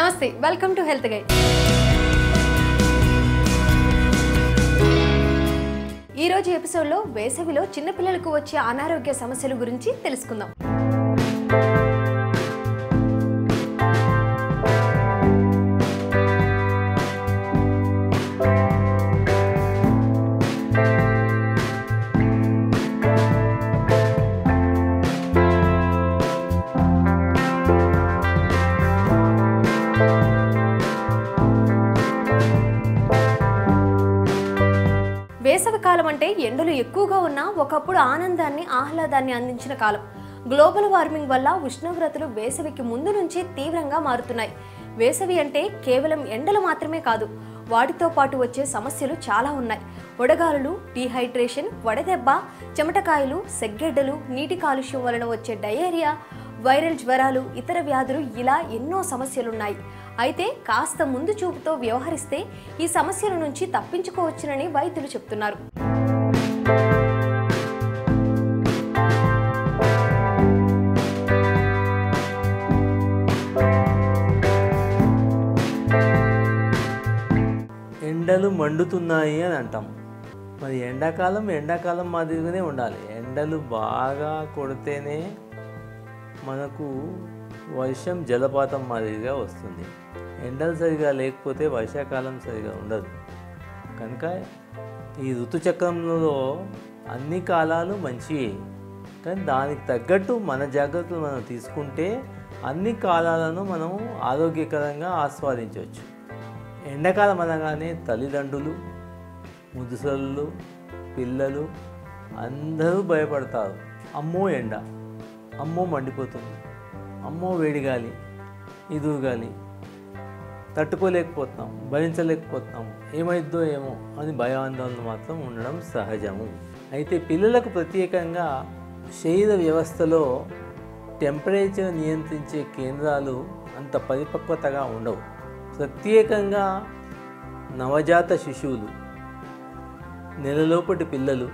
నమస్తే welcome to health guide ఈ రోజు ఎపిసోడ్లో వేసవిలో చిన్నపిల్లలకు వచ్చే అనారోగ్య సమస్యల గురించి తెలుసుకుందాం వేసవి కాలం అంటే ఎండలు ఎక్కువగా ఉన్నా ఒకప్పుడు ఆనందాన్ని ఆహ్లాదాన్ని అందించిన కాలం గ్లోబల్ వార్మింగ్ వల్ల ఉష్ణోగ్రతలు వేసవికి ముందు నుంచి తీవ్రంగా మారుతున్నాయి వేసవి అంటే కేవలం ఎండలు మాత్రమే కాదు వాటితో పాటు వచ్చే సమస్యలు చాలా ఉన్నాయి వడగాలులు డీహైడ్రేషన్ వడదెబ్బ చెమటకాయలు సెగ్గెడ్డలు నీటి కాలుష్యం వలన వచ్చే డయేరియా వైరల్ జ్వరాలు ఇతర వ్యాధులు ఇలా ఎన్నో సమస్యలున్నాయి అయితే కాస్త ముందు చూపుతో వ్యవహరిస్తే ఈ సమస్యల నుంచి తప్పించుకోవచ్చునని వైద్యులు చెప్తున్నారు ఎండలు మండుతున్నాయి అని అంటాం మరి ఎండాకాలం ఎండాకాలం మాదిరిగానే ఉండాలి ఎండలు బాగా కొడితేనే మనకు వర్షం జలపాతం మాదిరిగా వస్తుంది ఎండలు సరిగా లేకపోతే వర్షాకాలం సరిగా ఉండదు కనుక ఈ ఋతుచక్రంలో అన్ని కాలాలు మంచివే కానీ దానికి తగ్గట్టు మన జాగ్రత్తలు మనం తీసుకుంటే అన్ని కాలాలను మనం ఆరోగ్యకరంగా ఆస్వాదించవచ్చు ఎండాకాలం అనగానే తల్లిదండ్రులు ముదుసళ్ళు పిల్లలు అందరూ భయపడతారు అమ్మో ఎండ అమ్మో మండిపోతుంది అమ్మో వేడిగాలి ఇదుగాలి తట్టుకోలేకపోతున్నాం భరించలేకపోతున్నాం ఏమైద్దో ఏమో అని భయాందోళన మాత్రం ఉండడం సహజము అయితే పిల్లలకు ప్రత్యేకంగా శరీర వ్యవస్థలో టెంపరేచర్ నియంత్రించే కేంద్రాలు అంత పరిపక్వతగా ఉండవు ప్రత్యేకంగా నవజాత శిశువులు నెలలోపటి పిల్లలు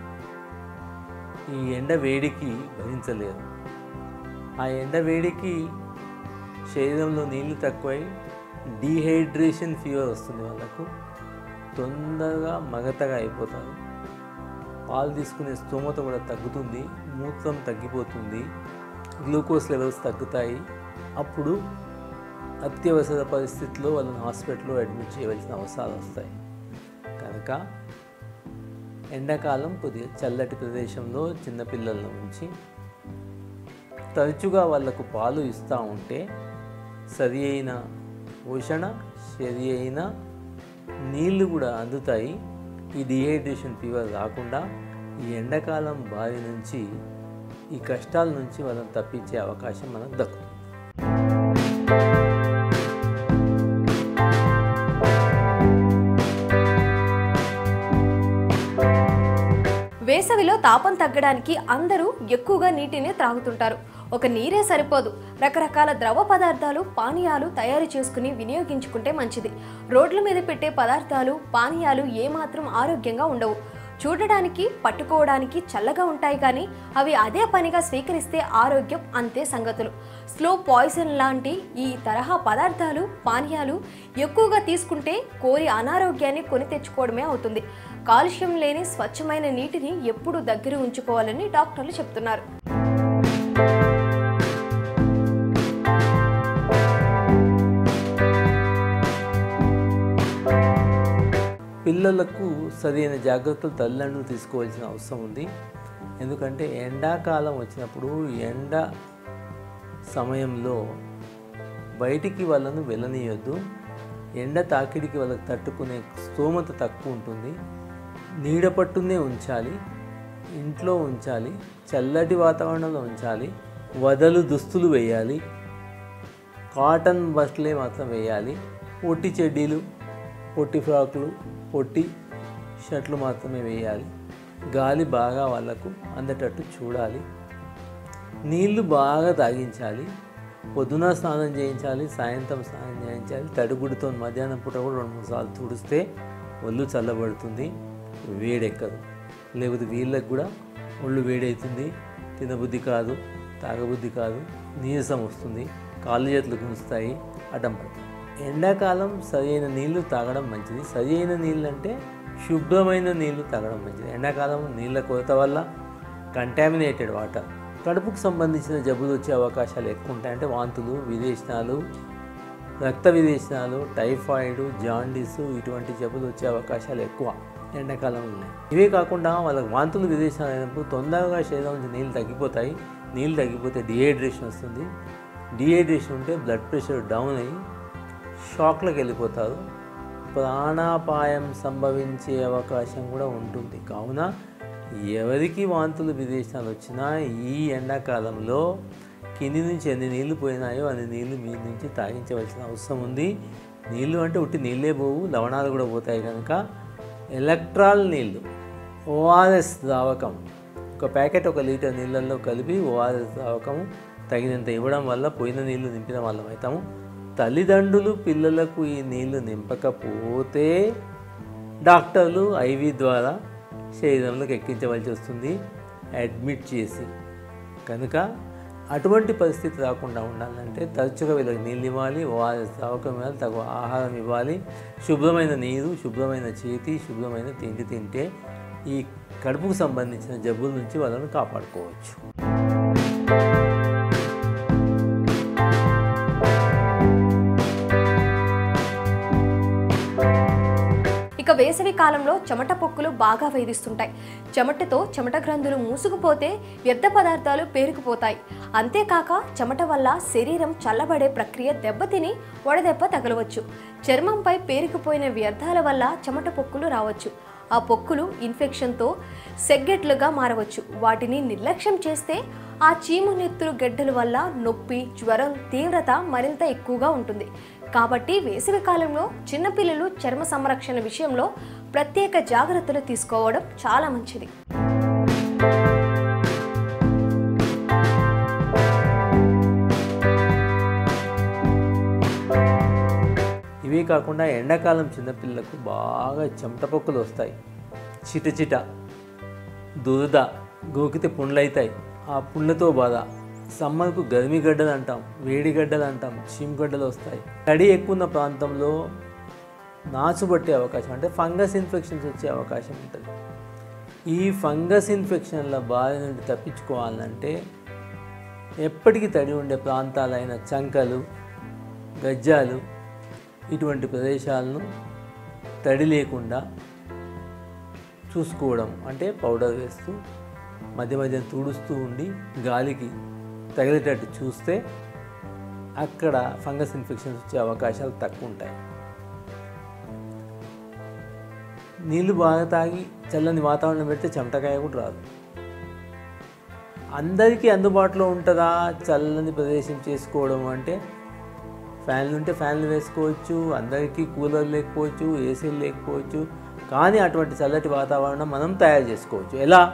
ఈ ఎండ వేడికి భరించలేరు ఆ ఎండ వేడికి శరీరంలో నీళ్లు తక్కువై డీహైడ్రేషన్ ఫీవర్ వస్తుంది వాళ్ళకు తొందరగా మగతగా అయిపోతారు పాలు తీసుకునే స్తోమత కూడా తగ్గుతుంది మూత్రం తగ్గిపోతుంది గ్లూకోజ్ లెవెల్స్ తగ్గుతాయి అప్పుడు అత్యవసర పరిస్థితుల్లో వాళ్ళని హాస్పిటల్లో అడ్మిట్ చేయవలసిన అవసరాలు వస్తాయి కనుక ఎండాకాలం కొద్దిగా చల్లటి ప్రదేశంలో చిన్నపిల్లల నుంచి తరచుగా వాళ్ళకు పాలు ఇస్తూ ఉంటే సరి అయిన పోషణ సరి అయిన నీళ్లు కూడా అందుతాయి ఈ డిహైడ్రేషన్ ఫీవర్ రాకుండా ఈ ఎండాకాలం బారి నుంచి ఈ కష్టాల నుంచి మనం తప్పించే అవకాశం మనకు దక్కుతుంది వేసవిలో తాపం తగ్గడానికి అందరూ ఎక్కువగా నీటిని త్రాగుతుంటారు ఒక నీరే సరిపోదు రకరకాల ద్రవ పదార్థాలు పానీయాలు తయారు చేసుకుని వినియోగించుకుంటే మంచిది రోడ్ల మీద పెట్టే పదార్థాలు పానీయాలు ఏమాత్రం ఆరోగ్యంగా ఉండవు చూడడానికి పట్టుకోవడానికి చల్లగా ఉంటాయి కానీ అవి అదే పనిగా స్వీకరిస్తే ఆరోగ్యం అంతే సంగతులు స్లో పాయిజన్ లాంటి ఈ తరహా పదార్థాలు పానీయాలు ఎక్కువగా తీసుకుంటే కోరి అనారోగ్యాన్ని కొని తెచ్చుకోవడమే అవుతుంది కాలుష్యం లేని స్వచ్ఛమైన నీటిని ఎప్పుడూ దగ్గర ఉంచుకోవాలని డాక్టర్లు చెప్తున్నారు పిల్లలకు సరైన జాగ్రత్తలు తల్లిదండ్రులు తీసుకోవాల్సిన అవసరం ఉంది ఎందుకంటే ఎండాకాలం వచ్చినప్పుడు ఎండ సమయంలో బయటికి వాళ్ళను వెళ్ళనీయొద్దు ఎండ తాకిడికి వాళ్ళకి తట్టుకునే స్తోమత తక్కువ ఉంటుంది నీడ పట్టునే ఉంచాలి ఇంట్లో ఉంచాలి చల్లటి వాతావరణంలో ఉంచాలి వదలు దుస్తులు వేయాలి కాటన్ బట్టలే మాత్రం వేయాలి పొట్టి చెడ్డీలు పొట్టి ఫ్రాకులు పొట్టి షర్ట్లు మాత్రమే వేయాలి గాలి బాగా వాళ్ళకు అందేటట్టు చూడాలి నీళ్లు బాగా తాగించాలి పొద్దున స్నానం చేయించాలి సాయంత్రం స్నానం చేయించాలి తడిగుడితో మధ్యాహ్నం పూట కూడా రెండు మూడు సార్లు తుడిస్తే ఒళ్ళు చల్లబడుతుంది వేడెక్కదు లేకపోతే వీళ్ళకి కూడా ఒళ్ళు వేడవుతుంది తినబుద్ధి కాదు తాగబుద్ధి కాదు నీరసం వస్తుంది కాళ్ళు చేతులు గుంచుతాయి అడ్డం పడతాయి ఎండాకాలం సరి అయిన నీళ్లు తాగడం మంచిది సరి అయిన నీళ్ళు అంటే శుభ్రమైన నీళ్లు తాగడం మంచిది ఎండాకాలం నీళ్ళ కొరత వల్ల కంటామినేటెడ్ వాటర్ కడుపుకు సంబంధించిన జబ్బులు వచ్చే అవకాశాలు ఎక్కువ ఉంటాయి అంటే వాంతులు విరేచనాలు రక్త విరేచనాలు టైఫాయిడ్ జాండీస్ ఇటువంటి జబ్బులు వచ్చే అవకాశాలు ఎక్కువ ఎండాకాలంలో ఉన్నాయి ఇవే కాకుండా వాళ్ళకి వాంతులు విరేచనాలు అయినప్పుడు తొందరగా శరీరం నుంచి నీళ్ళు తగ్గిపోతాయి నీళ్ళు తగ్గిపోతే డిహైడ్రేషన్ వస్తుంది డిహైడ్రేషన్ ఉంటే బ్లడ్ ప్రెషర్ డౌన్ అయ్యి షాక్లోకి వెళ్ళిపోతారు ప్రాణాపాయం సంభవించే అవకాశం కూడా ఉంటుంది కావున ఎవరికి వాంతులు విదేశాలు వచ్చినా ఈ ఎండాకాలంలో కింది నుంచి ఎన్ని నీళ్లు పోయినాయో అన్ని నీళ్లు మీ నుంచి తాగించవలసిన అవసరం ఉంది నీళ్లు అంటే ఉట్టి నీళ్ళే పోవు లవణాలు కూడా పోతాయి కనుక ఎలక్ట్రాల్ నీళ్ళు ఓఆర్ఎస్ ద్రావకం ఒక ప్యాకెట్ ఒక లీటర్ నీళ్ళల్లో కలిపి ఓఆర్ఎస్ ద్రావకం తగినంత ఇవ్వడం వల్ల పోయిన నీళ్లు నింపిన వాళ్ళం అవుతాము తల్లిదండ్రులు పిల్లలకు ఈ నీళ్లు నింపకపోతే డాక్టర్లు ఐవి ద్వారా శరీరంలోకి ఎక్కించవలసి వస్తుంది అడ్మిట్ చేసి కనుక అటువంటి పరిస్థితి రాకుండా ఉండాలంటే తరచుగా వీళ్ళకి నీళ్ళు ఇవ్వాలి ఓఆర్ఎస్ ద్రావకం ఇవ్వాలి తగు ఆహారం ఇవ్వాలి శుభ్రమైన నీరు శుభ్రమైన చేతి శుభ్రమైన తిండి తింటే ఈ కడుపుకు సంబంధించిన జబ్బుల నుంచి వాళ్ళని కాపాడుకోవచ్చు ఇక వేసవి కాలంలో చెమట పొక్కులు బాగా వేధిస్తుంటాయి చెమటతో చెమట గ్రంథులు మూసుకుపోతే వ్యర్థ పదార్థాలు పేరుకుపోతాయి అంతేకాక చెమట వల్ల శరీరం చల్లబడే ప్రక్రియ దెబ్బతిని వడదెబ్బ తగలవచ్చు చర్మంపై పేరుకుపోయిన వ్యర్థాల వల్ల చెమట పొక్కులు రావచ్చు ఆ పొక్కులు ఇన్ఫెక్షన్తో సెగ్గెట్లుగా మారవచ్చు వాటిని నిర్లక్ష్యం చేస్తే ఆ చీము నెత్తులు గెడ్డల వల్ల నొప్పి జ్వరం తీవ్రత మరింత ఎక్కువగా ఉంటుంది కాబట్టి వేసవి కాలంలో చిన్నపిల్లలు చర్మ సంరక్షణ విషయంలో ప్రత్యేక జాగ్రత్తలు తీసుకోవడం చాలా మంచిది ఇవే కాకుండా ఎండాకాలం చిన్నపిల్లలకు బాగా చెమట పొక్కులు వస్తాయి చిట చిట దురద గోకితే పుండ్లు అవుతాయి ఆ పుండ్లతో బాధ సమ్మర్కు గర్మి గడ్డలు అంటాం వేడి గడ్డలు అంటాం చీమగడ్డలు వస్తాయి తడి ఎక్కువ ఉన్న ప్రాంతంలో నాచు పట్టే అవకాశం అంటే ఫంగస్ ఇన్ఫెక్షన్స్ వచ్చే అవకాశం ఉంటుంది ఈ ఫంగస్ ఇన్ఫెక్షన్ల బారి నుండి తప్పించుకోవాలంటే ఎప్పటికీ తడి ఉండే ప్రాంతాలైన చంకలు గజ్జాలు ఇటువంటి ప్రదేశాలను తడి లేకుండా చూసుకోవడం అంటే పౌడర్ వేస్తూ మధ్య మధ్య తుడుస్తూ ఉండి గాలికి తగిలేటట్టు చూస్తే అక్కడ ఫంగస్ ఇన్ఫెక్షన్స్ వచ్చే అవకాశాలు తక్కువ ఉంటాయి నీళ్ళు బాగా తాగి చల్లని వాతావరణం పెడితే చెమటకాయ కూడా రాదు అందరికీ అందుబాటులో ఉంటుందా చల్లని ప్రదేశం చేసుకోవడం అంటే ఫ్యాన్లు ఉంటే ఫ్యాన్లు వేసుకోవచ్చు అందరికీ కూలర్ లేకపోవచ్చు ఏసీలు లేకపోవచ్చు కానీ అటువంటి చల్లటి వాతావరణం మనం తయారు చేసుకోవచ్చు ఎలా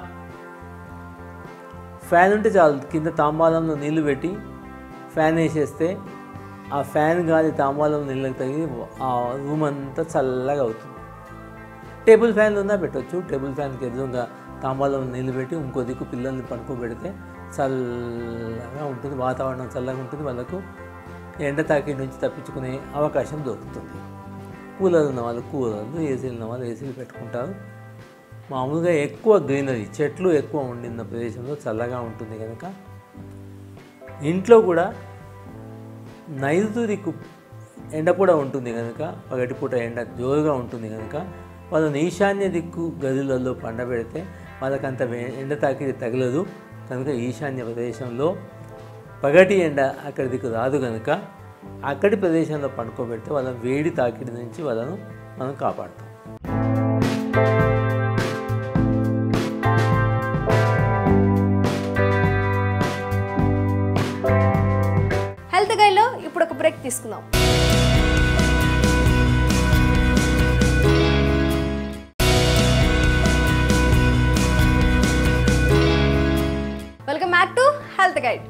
ఫ్యాన్ ఉంటే చాలు కింద తాంబాలంలో నీళ్లు పెట్టి ఫ్యాన్ వేసేస్తే ఆ ఫ్యాన్ గాలి తాంబాలం నీళ్ళకి తగిలి ఆ రూమ్ అంతా చల్లగా అవుతుంది టేబుల్ ఫ్యాన్లు ఉన్నా పెట్టవచ్చు టేబుల్ ఫ్యాన్కి ఎదురుగా తాంబాలం నీళ్ళు పెట్టి ఇంకో దిక్కు పిల్లల్ని పడుకోబెడితే చల్లగా ఉంటుంది వాతావరణం చల్లగా ఉంటుంది వాళ్ళకు ఎండ తాకిడి నుంచి తప్పించుకునే అవకాశం దొరుకుతుంది కూలర్ ఉన్న వాళ్ళు కూలర్లు ఏసీలు ఉన్న వాళ్ళు ఏసీలు పెట్టుకుంటారు మామూలుగా ఎక్కువ గ్రీనరీ చెట్లు ఎక్కువ ఉండిన ప్రదేశంలో చల్లగా ఉంటుంది కనుక ఇంట్లో కూడా నైరుతి దిక్కు ఎండ కూడా ఉంటుంది కనుక పగటిపూట ఎండ జోరుగా ఉంటుంది కనుక వాళ్ళని ఈశాన్య దిక్కు గదులలో పండబెడితే వాళ్ళకంత వే- ఎండ తాకిడి తగలదు కనుక ఈశాన్య ప్రదేశంలో పగటి ఎండ అక్కడి దిక్కు రాదు కనుక అక్కడి ప్రదేశంలో పండుకోబెడితే వాళ్ళ వేడి తాకిడి నుంచి వాళ్ళను మనం కాపాడుతాం హెల్త్ గైడ్లో ఇప్పుడు ఒక బ్రేక్ తీసుకుందాం welcome back to health guide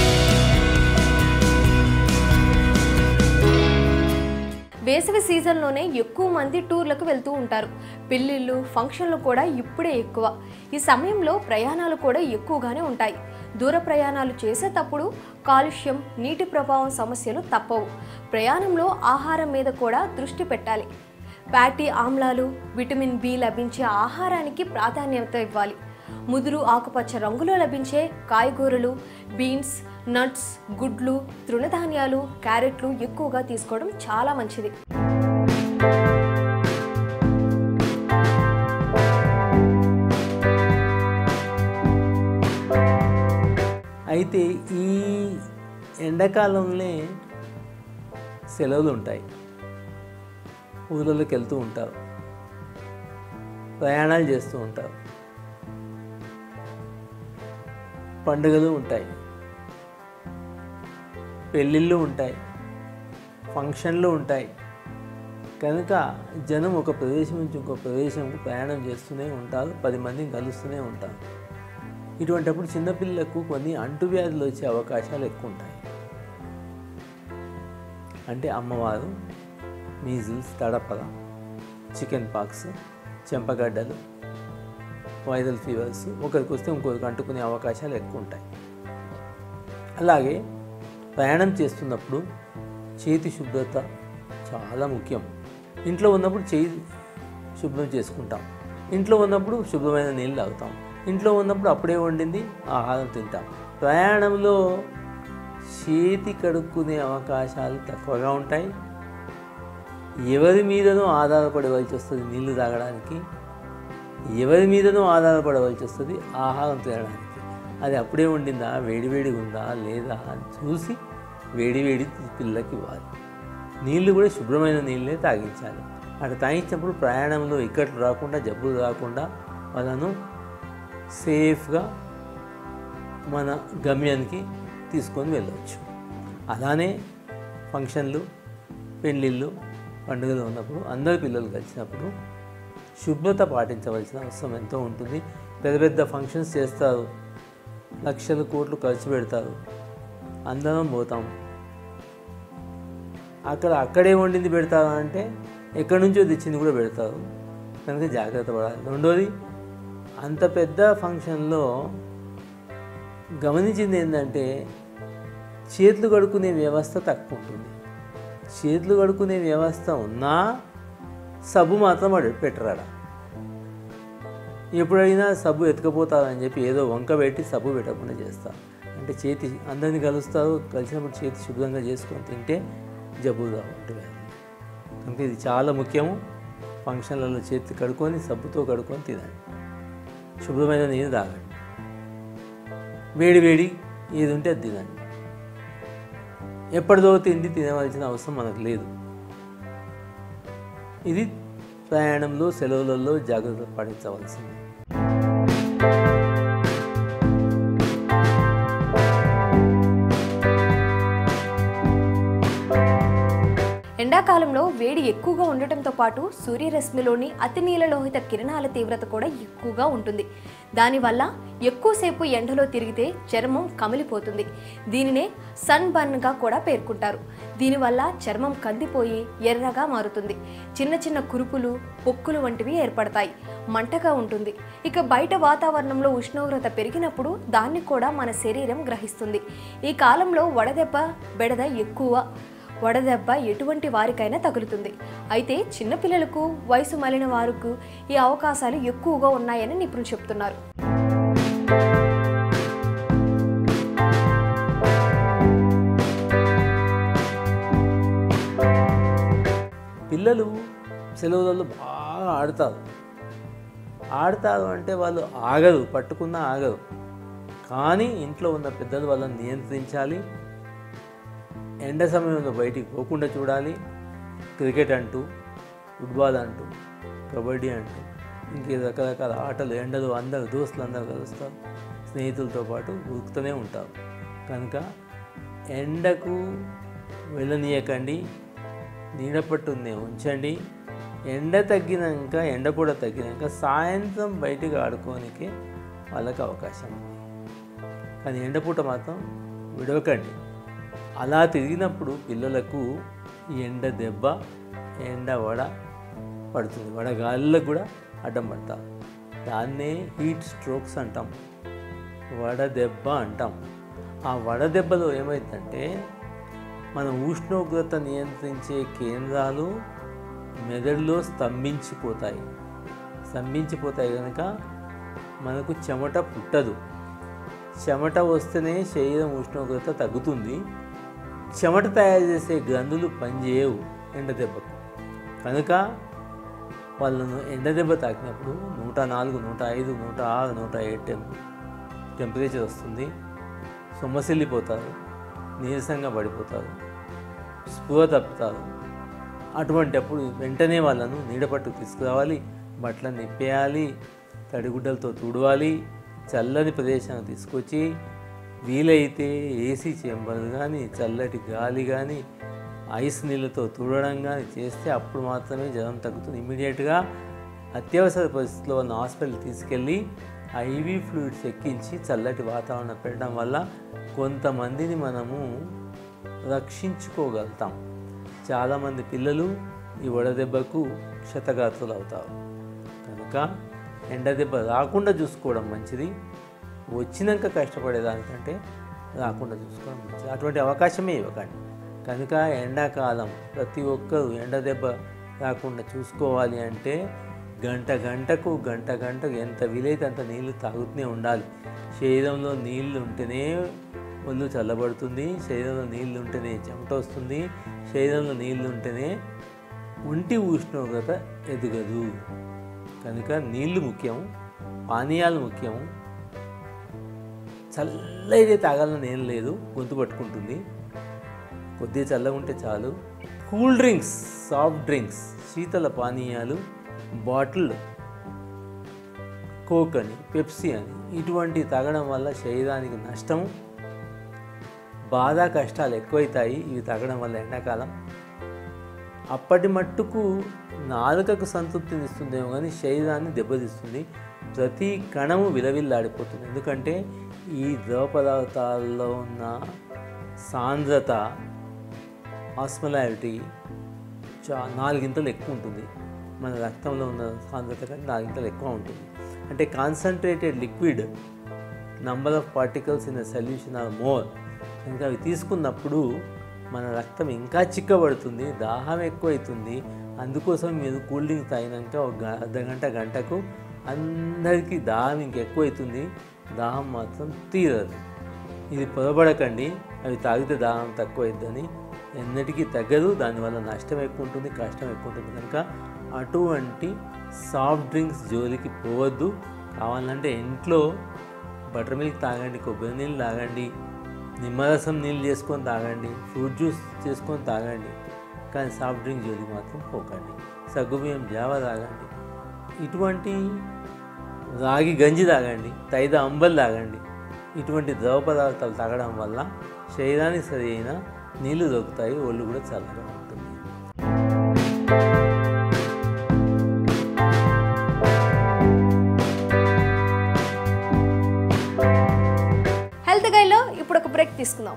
వేసవి సీజన్లోనే ఎక్కువ మంది టూర్లకు వెళ్తూ ఉంటారు పెళ్ళిళ్ళు ఫంక్షన్లు కూడా ఇప్పుడే ఎక్కువ ఈ సమయంలో ప్రయాణాలు కూడా ఎక్కువగానే ఉంటాయి దూర ప్రయాణాలు చేసేటప్పుడు కాలుష్యం నీటి ప్రభావం సమస్యలు తప్పవు ప్రయాణంలో ఆహారం మీద కూడా దృష్టి పెట్టాలి ఫ్యాటీ ఆమ్లాలు విటమిన్ బి లభించే ఆహారానికి ప్రాధాన్యత ఇవ్వాలి ముదురు ఆకుపచ్చ రంగులో లభించే కాయగూరలు బీన్స్ నట్స్ గుడ్లు తృణధాన్యాలు క్యారెట్లు ఎక్కువగా తీసుకోవడం చాలా మంచిది అయితే ఈ ఎండాకాలంలో సెలవులు ఉంటాయి ఊళ్ళలోకి వెళ్తూ ఉంటారు ప్రయాణాలు చేస్తూ ఉంటారు పండుగలు ఉంటాయి పెళ్ళిళ్ళు ఉంటాయి ఫంక్షన్లు ఉంటాయి కనుక జనం ఒక ప్రదేశం నుంచి ఇంకో ప్రదేశంకు ప్రయాణం చేస్తూనే ఉంటారు పది మందిని కలుస్తూనే ఉంటారు ఇటువంటప్పుడు చిన్నపిల్లలకు కొన్ని అంటువ్యాధులు వచ్చే అవకాశాలు ఎక్కువ ఉంటాయి అంటే అమ్మవారు మీజిల్స్ తడపల చికెన్ పాక్స్ చెంపగడ్డలు వైరల్ ఫీవర్స్ ఒకరికి వస్తే ఇంకొకరికి అంటుకునే అవకాశాలు ఎక్కువ ఉంటాయి అలాగే ప్రయాణం చేస్తున్నప్పుడు చేతి శుభ్రత చాలా ముఖ్యం ఇంట్లో ఉన్నప్పుడు చేయి శుభ్రం చేసుకుంటాం ఇంట్లో ఉన్నప్పుడు శుభ్రమైన నీళ్ళు తాగుతాం ఇంట్లో ఉన్నప్పుడు అప్పుడే వండింది ఆహారం తింటాం ప్రయాణంలో చేతి కడుక్కునే అవకాశాలు తక్కువగా ఉంటాయి ఎవరి మీదనో ఆధారపడవలసి వస్తుంది నీళ్లు తాగడానికి ఎవరి మీదనో ఆధారపడవలసి వస్తుంది ఆహారం తినడానికి అది అప్పుడే వండిందా వేడివేడిగా ఉందా లేదా అని చూసి వేడివేడి పిల్లలకి ఇవ్వాలి నీళ్లు కూడా శుభ్రమైన నీళ్ళే తాగించాలి అక్కడ తాగించినప్పుడు ప్రయాణంలో ఇక్కట్లు రాకుండా జబ్బులు రాకుండా వాళ్ళను సేఫ్గా మన గమ్యానికి తీసుకొని వెళ్ళవచ్చు అలానే ఫంక్షన్లు పెళ్ళిళ్ళు పండుగలు ఉన్నప్పుడు అందరు పిల్లలు కలిసినప్పుడు శుభ్రత పాటించవలసిన అవసరం ఎంతో ఉంటుంది పెద్ద పెద్ద ఫంక్షన్స్ చేస్తారు లక్షలు కోట్లు ఖర్చు పెడతారు అందరం పోతాం అక్కడ అక్కడే వండింది పెడతారు అంటే ఎక్కడి నుంచో తెచ్చింది కూడా పెడతారు కనుక జాగ్రత్త పడాలి రెండోది అంత పెద్ద ఫంక్షన్లో గమనించింది ఏంటంటే చేతులు కడుక్కునే వ్యవస్థ తక్కువ ఉంటుంది చేతులు కడుక్కునే వ్యవస్థ ఉన్నా సబ్బు మాత్రం వాడు పెట్టరాడ ఎప్పుడైనా సబ్బు ఎత్తుకపోతారని చెప్పి ఏదో వంక పెట్టి సబ్బు పెట్టకుండా చేస్తారు అంటే చేతి అందరిని కలుస్తారు కలిసినప్పుడు చేతి శుభ్రంగా చేసుకొని తింటే జబ్బులు రావంటివి కనుక ఇది చాలా ముఖ్యము ఫంక్షన్లలో చేతి కడుక్కొని సబ్బుతో కడుక్కొని తినండి శుభ్రమైన నీరు తాగండి వేడి వేడి ఏది ఉంటే అది తినండి ఎప్పటిదో తిండి తినవలసిన అవసరం మనకు లేదు ఇది ప్రయాణంలో సెలవులలో జాగ్రత్త పాటించవలసింది ఎండాకాలంలో వేడి ఎక్కువగా ఉండటంతో పాటు సూర్యరశ్మిలోని అతి నీలలోహిత కిరణాల తీవ్రత కూడా ఎక్కువగా ఉంటుంది దానివల్ల ఎక్కువసేపు ఎండలో తిరిగితే చర్మం కమిలిపోతుంది దీనినే సన్ బర్న్గా కూడా పేర్కొంటారు దీనివల్ల చర్మం కందిపోయి ఎర్రగా మారుతుంది చిన్న చిన్న కురుపులు పొక్కులు వంటివి ఏర్పడతాయి మంటగా ఉంటుంది ఇక బయట వాతావరణంలో ఉష్ణోగ్రత పెరిగినప్పుడు దాన్ని కూడా మన శరీరం గ్రహిస్తుంది ఈ కాలంలో వడదెబ్బ బెడద ఎక్కువ వడదెబ్బ ఎటువంటి వారికైనా తగులుతుంది అయితే చిన్నపిల్లలకు వయసు మళ్ళిన వారికి ఈ అవకాశాలు ఎక్కువగా ఉన్నాయని నిపుణులు చెప్తున్నారు పిల్లలు సెలవులలో బాగా ఆడతారు ఆడతారు అంటే వాళ్ళు ఆగరు పట్టుకున్నా ఆగరు కానీ ఇంట్లో ఉన్న పెద్దలు వాళ్ళని నియంత్రించాలి ఎండ సమయంలో బయటికి పోకుండా చూడాలి క్రికెట్ అంటూ ఫుట్బాల్ అంటూ కబడ్డీ అంటూ ఇంకే రకరకాల ఆటలు ఎండలు అందరు దోస్తులు అందరూ కలుస్తారు స్నేహితులతో పాటు ఉరుకుతూనే ఉంటారు కనుక ఎండకు వెళ్ళనీయకండి నీడపట్టునే ఉంచండి ఎండ తగ్గినాక ఎండ కూడా తగ్గినాక సాయంత్రం బయటికి ఆడుకోనికి వాళ్ళకి అవకాశం ఉంది కానీ ఎండపూట మాత్రం విడవకండి అలా తిరిగినప్పుడు పిల్లలకు ఎండ దెబ్బ ఎండ వడ పడుతుంది వడగాళ్ళకు కూడా అడ్డం పడతారు దాన్నే హీట్ స్ట్రోక్స్ అంటాం వడదెబ్బ అంటాం ఆ వడదెబ్బలో ఏమైందంటే మన ఉష్ణోగ్రత నియంత్రించే కేంద్రాలు మెదడులో స్తంభించిపోతాయి స్తంభించిపోతాయి కనుక మనకు చెమట పుట్టదు చెమట వస్తేనే శరీరం ఉష్ణోగ్రత తగ్గుతుంది చెమట తయారు చేసే గ్రంథులు పనిచేయవు ఎండ దెబ్బకు కనుక వాళ్ళను ఎండ దెబ్బ తాకినప్పుడు నూట నాలుగు నూట ఐదు నూట ఆరు నూట ఏడు టెంపరేచర్ వస్తుంది సొమ్మసిల్లిపోతారు నీరసంగా పడిపోతారు స్పృహ తప్పుతారు అటువంటప్పుడు వెంటనే వాళ్ళను నీడపట్టు తీసుకురావాలి బట్టలను నిప్పేయాలి తడిగుడ్డలతో తుడవాలి చల్లని ప్రదేశానికి తీసుకొచ్చి వీలైతే ఏసీ చేంబర్ కానీ చల్లటి గాలి కానీ ఐస్ నీళ్ళతో తుడవడం కానీ చేస్తే అప్పుడు మాత్రమే జ్వరం తగ్గుతుంది ఇమీడియట్గా అత్యవసర పరిస్థితిలో ఉన్న హాస్పిటల్ తీసుకెళ్ళి ఐవీ ఫ్లూయిడ్స్ ఎక్కించి చల్లటి వాతావరణం పెట్టడం వల్ల కొంతమందిని మనము రక్షించుకోగలుగుతాం చాలామంది పిల్లలు ఈ వడదెబ్బకు క్షతగాత్రులు అవుతారు కనుక ఎండ దెబ్బ రాకుండా చూసుకోవడం మంచిది వచ్చినాక కష్టపడేదానికంటే రాకుండా చూసుకోవడం మంచిది అటువంటి అవకాశమే ఇవ్వకండి కనుక ఎండాకాలం ప్రతి ఒక్కరూ ఎండ దెబ్బ రాకుండా చూసుకోవాలి అంటే గంట గంటకు గంట గంటకు ఎంత వీలైతే అంత నీళ్లు తాగుతూనే ఉండాలి శరీరంలో నీళ్లు ఉంటేనే ఒళ్ళు చల్లబడుతుంది శరీరంలో నీళ్లు ఉంటేనే చెమట వస్తుంది శరీరంలో నీళ్లు ఉంటేనే ఒంటి ఉష్ణోగ్రత ఎదగదు కనుక నీళ్లు ముఖ్యం పానీయాలు ముఖ్యం చల్లైతే తాగాలని ఏం లేదు గొంతు పట్టుకుంటుంది కొద్దిగా చల్లగా ఉంటే చాలు కూల్ డ్రింక్స్ సాఫ్ట్ డ్రింక్స్ శీతల పానీయాలు బాటిల్ కోక్ అని పెప్సీ అని ఇటువంటి తాగడం వల్ల శరీరానికి నష్టం బాధ కష్టాలు ఎక్కువైతాయి ఇవి తాగడం వల్ల ఎండాకాలం అప్పటి మట్టుకు నాలుకకు సంతృప్తినిస్తుందేమో కానీ శరీరాన్ని దెబ్బతీస్తుంది ప్రతి కణము విలవిల్లాడిపోతుంది ఎందుకంటే ఈ ద్రవ పదార్థాల్లో ఉన్న సాంద్రత ఆస్మలారిటీ చా నాలుగింతలు ఎక్కువ ఉంటుంది మన రక్తంలో ఉన్న సాంద్రత కంటే నాలుగింతలు ఎక్కువ ఉంటుంది అంటే concentrated liquid number of particles in the solution are more ఇంకా అవి తీసుకున్నప్పుడు మన రక్తం ఇంకా చిక్కబడుతుంది దాహం ఎక్కువవుతుంది అందుకోసం మీరు కూల్ డ్రింక్ తాగినాక ఒక గ- అర్ధగంట గంటకు అందరికీ దాహం ఇంకెక్కువవుతుంది దాహం మాత్రం తీరదు ఇది పొరబడకండి అవి తాగితే దాహం తక్కువైద్దని ఎన్నటికీ తగ్గదు దానివల్ల నష్టం ఎక్కువ ఉంటుంది కష్టం ఎక్కువ ఉంటుంది కనుక అటువంటి సాఫ్ట్ డ్రింక్స్ జోలికి పోవద్దు కావాలంటే ఇంట్లో బటర్ మిల్క్ తాగండి కొబ్బరి నీళ్ళు తాగండి నిమ్మరసం నీళ్ళు చేసుకొని తాగండి ఫ్రూట్ జ్యూస్ చేసుకొని తాగండి కానీ సాఫ్ట్ డ్రింక్ జోలికి మాత్రం పోకండి సగ్గుబియ్యం జావా తాగండి ఇటువంటి రాగి గంజి తాగండి తైద అంబలు తాగండి ఇటువంటి ద్రవ పదార్థాలు తాగడం వల్ల శరీరానికి సరి అయిన నీళ్లు దొరుకుతాయి ఒళ్ళు కూడా చల్లగా ఉంటుంది హెల్త్ గైడ్లో ఇప్పుడు ఒక బ్రేక్ తీసుకుందాం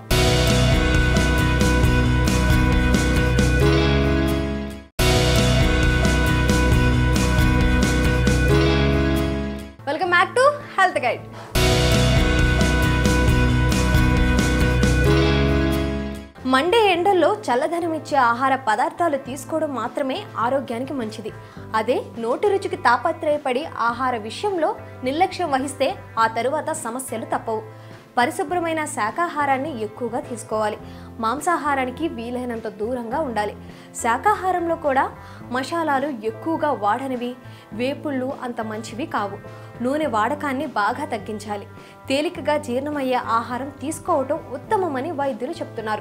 welcome back to health guide మండే ఎండల్లో చల్లదనం ఇచ్చే ఆహార పదార్థాలు తీసుకోవడం మాత్రమే ఆరోగ్యానికి మంచిది అదే నోటి రుచికి తాపత్రయపడి ఆహార విషయంలో నిర్లక్ష్యం వహిస్తే ఆ తరువాత సమస్యలు తప్పవు పరిశుభ్రమైన శాకాహారాన్ని ఎక్కువగా తీసుకోవాలి మాంసాహారానికి వీలైనంత దూరంగా ఉండాలి శాకాహారంలో కూడా మసాలాలు ఎక్కువగా వాడనివి వేపుళ్ళు అంత మంచివి కావు నూనె వాడకాన్ని బాగా తగ్గించాలి తేలికగా జీర్ణమయ్యే ఆహారం తీసుకోవటం ఉత్తమమని వైద్యులు చెప్తున్నారు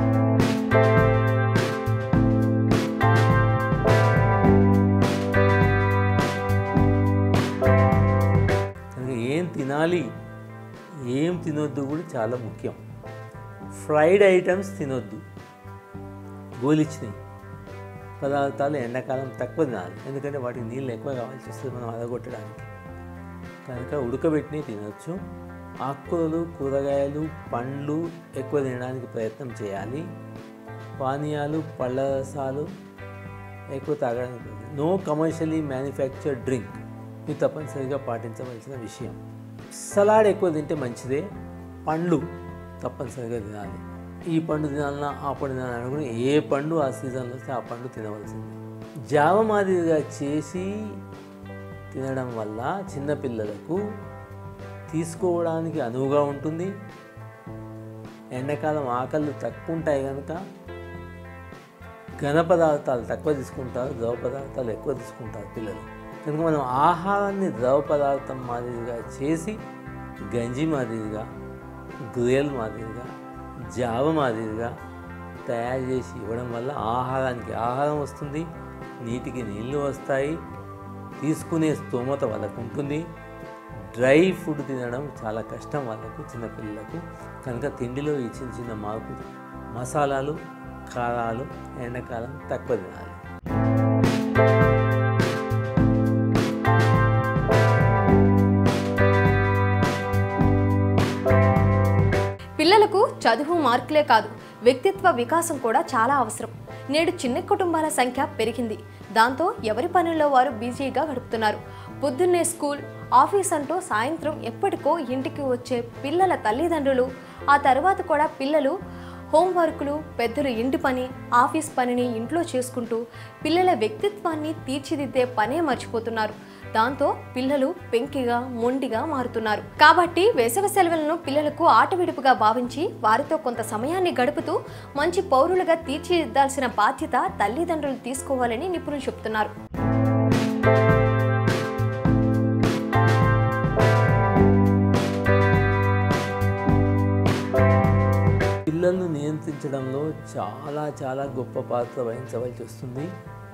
కనుక ఏం తినాలి ఏం తినొద్దు కూడా చాలా ముఖ్యం ఫ్రైడ్ ఐటమ్స్ తినొద్దు గోలిచ్చినాయి పదార్థాలు ఎండాకాలం తక్కువ తినాలి ఎందుకంటే వాటికి నీళ్ళు ఎక్కువ కావాల్సి వస్తుంది మనం అదగొట్టడానికి కనుక ఉడకబెట్టినవి తినొచ్చు ఆకుకూరలు కూరగాయలు పండ్లు ఎక్కువ తినడానికి ప్రయత్నం చేయాలి పానీయాలు పళ్ళ రసాలు ఎక్కువ తాగడానికి నో కమర్షియలీ మ్యానుఫ్యాక్చర్డ్ డ్రింక్ ఇది తప్పనిసరిగా పాటించవలసిన విషయం సలాడ్ ఎక్కువ తింటే మంచిదే పండ్లు తప్పనిసరిగా తినాలి ఈ పండు తినాలన్నా ఆ పండు తినాలని అనుకుని ఏ పండు ఆ సీజన్లో వస్తే ఆ పండు తినవలసింది జావ మాదిరిగా చేసి తినడం వల్ల చిన్నపిల్లలకు తీసుకోవడానికి అనువుగా ఉంటుంది ఎండాకాలం ఆకళ్ళు తక్కువ ఉంటాయి కనుక ఘన పదార్థాలు తక్కువ తీసుకుంటారు ద్రవ పదార్థాలు ఎక్కువ తీసుకుంటారు పిల్లలు కనుక మనం ఆహారాన్ని ద్రవ పదార్థం మాదిరిగా చేసి గంజి మాదిరిగా గురియల్ మాదిరిగా జావ మాదిరిగా తయారు చేసి ఇవ్వడం వల్ల ఆహారానికి ఆహారం వస్తుంది నీటికి నీళ్లు వస్తాయి తీసుకునే స్తోమత వాళ్ళకు ఉంటుంది డ్రై ఫుడ్ తినడం చాలా కష్టం వాళ్ళకు చిన్నపిల్లలకు కనుక తిండిలో ఈ చిన్న చిన్న మార్పులు మసాలాలు కారాలు ఎండాకాలం తక్కువ తినాలి పిల్లలకు చదువు మార్కులే కాదు వ్యక్తిత్వ వికాసం కూడా చాలా అవసరం నేడు చిన్న కుటుంబాల సంఖ్య పెరిగింది దాంతో ఎవరి పనుల్లో వారు బిజీగా గడుపుతున్నారు పొద్దున్నే స్కూల్ ఆఫీస్ అంటూ సాయంత్రం ఎప్పటికో ఇంటికి వచ్చే పిల్లల తల్లిదండ్రులు ఆ తర్వాత కూడా పిల్లలు హోంవర్కులు పెద్దలు ఇంటి పని ఆఫీస్ పనిని ఇంట్లో చేసుకుంటూ పిల్లల వ్యక్తిత్వాన్ని తీర్చిదిద్దే పనే మర్చిపోతున్నారు దాంతో పిల్లలు పెంకిగా మొండిగా మారుతున్నారు కాబట్టి వేసవి సెలవులను పిల్లలకు ఆట విడుపుగా భావించి వారితో కొంత సమయాన్ని గడుపుతూ మంచి పౌరులుగా తీర్చిదిద్దాల్సిన బాధ్యత తల్లిదండ్రులు తీసుకోవాలని నిపుణులు చెబుతున్నారు పిల్లలను నియంత్రించడంలో చాలా చాలా గొప్ప పాత్ర వహించవలసి వస్తుంది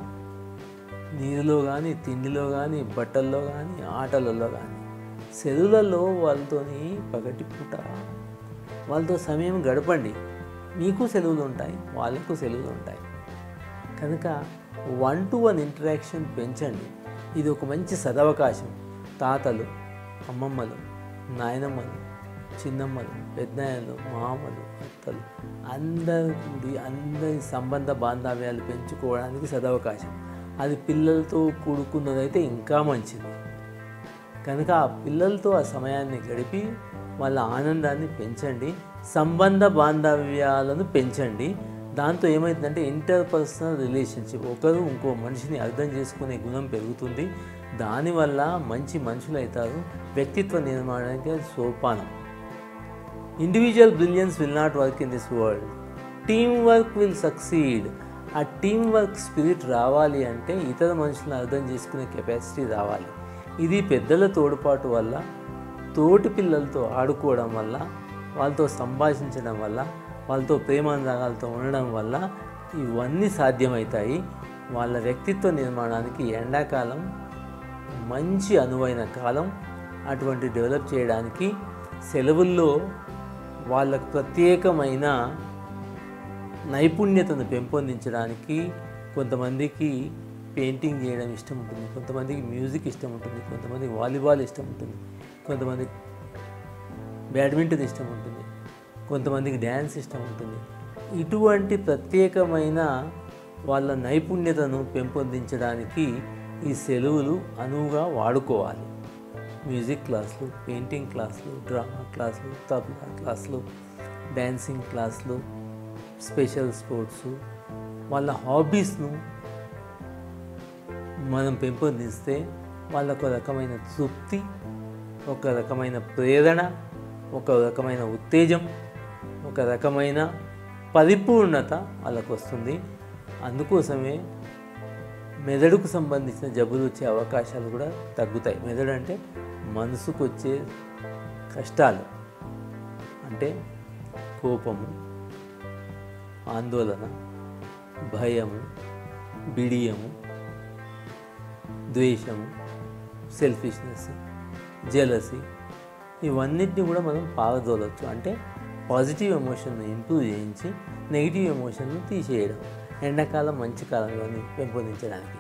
నీరులో కానీ తిండిలో కానీ బట్టల్లో కానీ ఆటలలో కానీ సెలవులలో వాళ్ళతోని పగటి పూట వాళ్ళతో సమయం గడపండి మీకు సెలవులు ఉంటాయి వాళ్ళకు సెలవులు ఉంటాయి కనుక వన్ టు వన్ ఇంటరాక్షన్ పెంచండి ఇది ఒక మంచి సదవకాశం తాతలు అమ్మమ్మలు నాయనమ్మలు చిన్నమ్మలు పెద్దయ్యలు మామలు అత్తలు అందరు కూడి అందరి సంబంధ బాంధవ్యాలు పెంచుకోవడానికి సదవకాశం అది పిల్లలతో కూడుకున్నదైతే ఇంకా మంచిది కనుక ఆ పిల్లలతో ఆ సమయాన్ని గడిపి వాళ్ళ ఆనందాన్ని పెంచండి సంబంధ బాంధవ్యాలను పెంచండి దాంతో ఏమవుతుందంటే ఇంటర్పర్సనల్ రిలేషన్షిప్ ఒకరు ఇంకో మనిషిని అర్థం చేసుకునే గుణం పెరుగుతుంది దానివల్ల మంచి మనుషులు అవుతారు వ్యక్తిత్వ నిర్మాణానికి అది సోపానం individual brilliance will not work in this world team work will succeed ఆ టీమ్ వర్క్ స్పిరిట్ రావాలి అంటే ఇతర మనుషులను అర్థం చేసుకునే కెపాసిటీ రావాలి ఇది పెద్దల తోడ్పాటు వల్ల తోటి పిల్లలతో ఆడుకోవడం వల్ల వాళ్ళతో సంభాషించడం వల్ల వాళ్ళతో ప్రేమానురాగాలతో ఉండడం వల్ల ఇవన్నీ సాధ్యమవుతాయి వాళ్ళ వ్యక్తిత్వ నిర్మాణానికి ఎండాకాలం మంచి అనువైన కాలం అటువంటి డెవలప్ చేయడానికి సెలవుల్లో వాళ్ళకు ప్రత్యేకమైన నైపుణ్యతను పెంపొందించడానికి కొంతమందికి పెయింటింగ్ చేయడం ఇష్టం ఉంటుంది కొంతమందికి మ్యూజిక్ ఇష్టం ఉంటుంది కొంతమందికి వాలీబాల్ ఇష్టం ఉంటుంది కొంతమందికి బ్యాడ్మింటన్ ఇష్టం ఉంటుంది కొంతమందికి డ్యాన్స్ ఇష్టం ఉంటుంది ఇటువంటి ప్రత్యేకమైన వాళ్ళ నైపుణ్యతను పెంపొందించడానికి ఈ సెలవులు అనువుగా వాడుకోవాలి మ్యూజిక్ క్లాసులు పెయింటింగ్ క్లాసులు డ్రామా క్లాసులు తబలా క్లాసులు డ్యాన్సింగ్ క్లాసులు స్పెషల్ స్పోర్ట్స్ వాళ్ళ హాబీస్ను మనం పెంపొందిస్తే వాళ్ళకు ఒక రకమైన తృప్తి ఒక రకమైన ప్రేరణ ఒక రకమైన ఉత్తేజం ఒక రకమైన పరిపూర్ణత వాళ్ళకు వస్తుంది అందుకోసమే మెదడుకు సంబంధించిన జబ్బులు వచ్చే అవకాశాలు కూడా తగ్గుతాయి మెదడు అంటే మనసుకు వచ్చే కష్టాలు అంటే కోపము ఆందోళన భయము బిడియము ద్వేషము సెల్ఫిష్నెస్ జెలసీ ఇవన్నిటిని కూడా మనం పారదోలవచ్చు అంటే పాజిటివ్ ఎమోషన్ను ఇంప్రూవ్ చేయించి నెగిటివ్ ఎమోషన్ను తీసేయడం ఎండాకాలం మంచి కాలంలోని పెంపొందించడానికి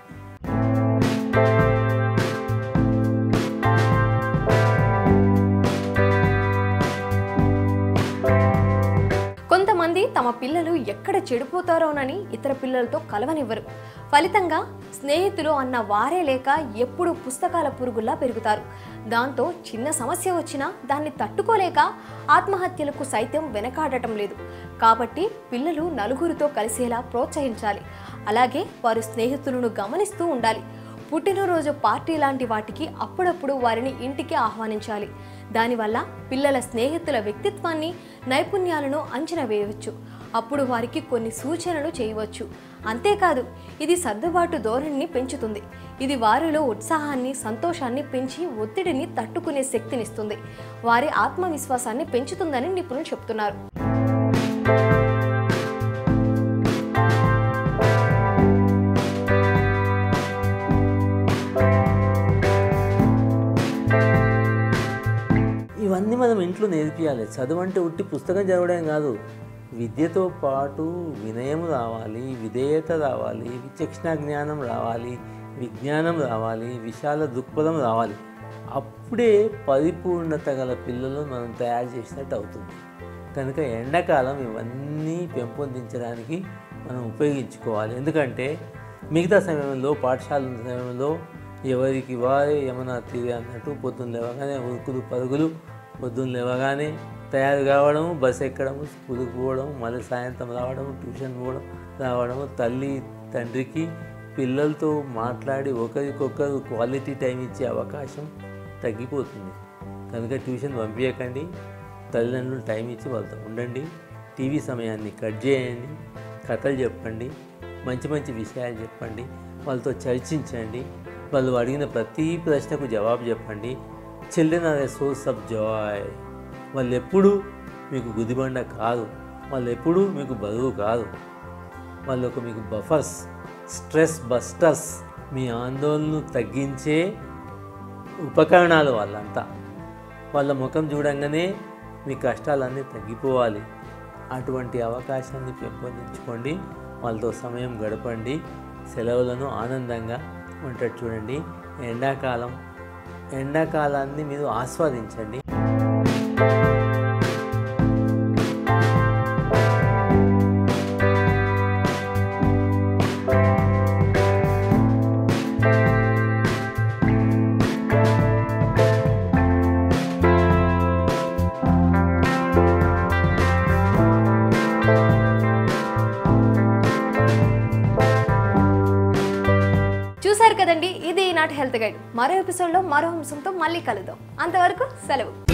కొంతమంది తమ పిల్లలు ఎక్కడ చెడిపోతారోనని ఇతర పిల్లలతో కలవనివ్వరు ఫలితంగా స్నేహితులు అన్న వారే లేక ఎప్పుడు పుస్తకాల పురుగుల్లా పెరుగుతారు దాంతో చిన్న సమస్య వచ్చినా దాన్ని తట్టుకోలేక ఆత్మహత్యలకు సైతం వెనకాడటం లేదు కాబట్టి పిల్లలు నలుగురితో కలిసేలా ప్రోత్సహించాలి అలాగే వారి స్నేహితులను గమనిస్తూ ఉండాలి పుట్టినరోజు పార్టీ లాంటి వాటికి అప్పుడప్పుడు వారిని ఇంటికి ఆహ్వానించాలి దానివల్ల పిల్లల స్నేహితుల వ్యక్తిత్వాన్ని నైపుణ్యాలను అంచనా వేయవచ్చు అప్పుడు వారికి కొన్ని సూచనలు చేయవచ్చు అంతేకాదు ఇది సర్దుబాటు ధోరణిని పెంచుతుంది ఇది వారిలో ఉత్సాహాన్ని సంతోషాన్ని పెంచి ఒత్తిడిని తట్టుకునే శక్తినిస్తుంది వారి ఆత్మవిశ్వాసాన్ని పెంచుతుందని నిపుణులు చెప్తున్నారు ఇవన్నీ మనం ఇంట్లో నేర్పియాలి చదువు అంటే ఉట్టి పుస్తకం చదవడం కాదు విద్యతో పాటు వినయం రావాలి విధేయత రావాలి విచక్షణ జ్ఞానం రావాలి విజ్ఞానం రావాలి విశాల దృక్పథం రావాలి అప్పుడే పరిపూర్ణత గల పిల్లలు మనం తయారు చేసినట్టు అవుతుంది కనుక ఎండాకాలం ఇవన్నీ పెంపొందించడానికి మనం ఉపయోగించుకోవాలి ఎందుకంటే మిగతా సమయంలో పాఠశాల ఉన్న సమయంలో ఎవరికి వారే ఏమన్నా తీరే అన్నట్టు పొద్దున్న లేవగానే ఉరుకులు పరుగులు పొద్దున్న లేవగానే తయారు కావడం బస్ ఎక్కడం స్కూల్కి పోవడం మళ్ళీ సాయంత్రం రావడం ట్యూషన్ పోవడం రావడం తల్లి తండ్రికి పిల్లలతో మాట్లాడి ఒకరికొకరు క్వాలిటీ టైం ఇచ్చే అవకాశం తగ్గిపోతుంది కనుక ట్యూషన్ పంపించకండి తల్లిదండ్రులు టైం ఇచ్చి వాళ్ళతో ఉండండి టీవీ సమయాన్ని కట్ చేయండి కథలు చెప్పండి మంచి మంచి విషయాలు చెప్పండి వాళ్ళతో చర్చించండి వాళ్ళు అడిగిన ప్రతి ప్రశ్నకు జవాబు చెప్పండి children are a source of joy వాళ్ళు ఎప్పుడూ మీకు గుదిబండ కాదు వాళ్ళు ఎప్పుడూ మీకు బరువు కాదు వాళ్ళు ఒక మీకు బఫర్స్ స్ట్రెస్ బస్టర్స్ మీ ఆందోళనను తగ్గించే ఉపకరణాలు వాళ్ళంతా వాళ్ళ ముఖం చూడంగానే మీ కష్టాలన్నీ తగ్గిపోవాలి అటువంటి అవకాశాన్ని పెంపొందించుకోండి వాళ్ళతో సమయం గడపండి సెలవులను ఆనందంగా ఉంటాడు చూడండి ఎండాకాలం ఎండాకాలాన్ని మీరు ఆస్వాదించండి చూశారు కదండి ఇది ఈనాటి హెల్త్ గైడ్ మరో ఎపిసోడ్లో మరో అంశంతో మళ్ళీ కలుద్దాం అంతవరకు సెలవు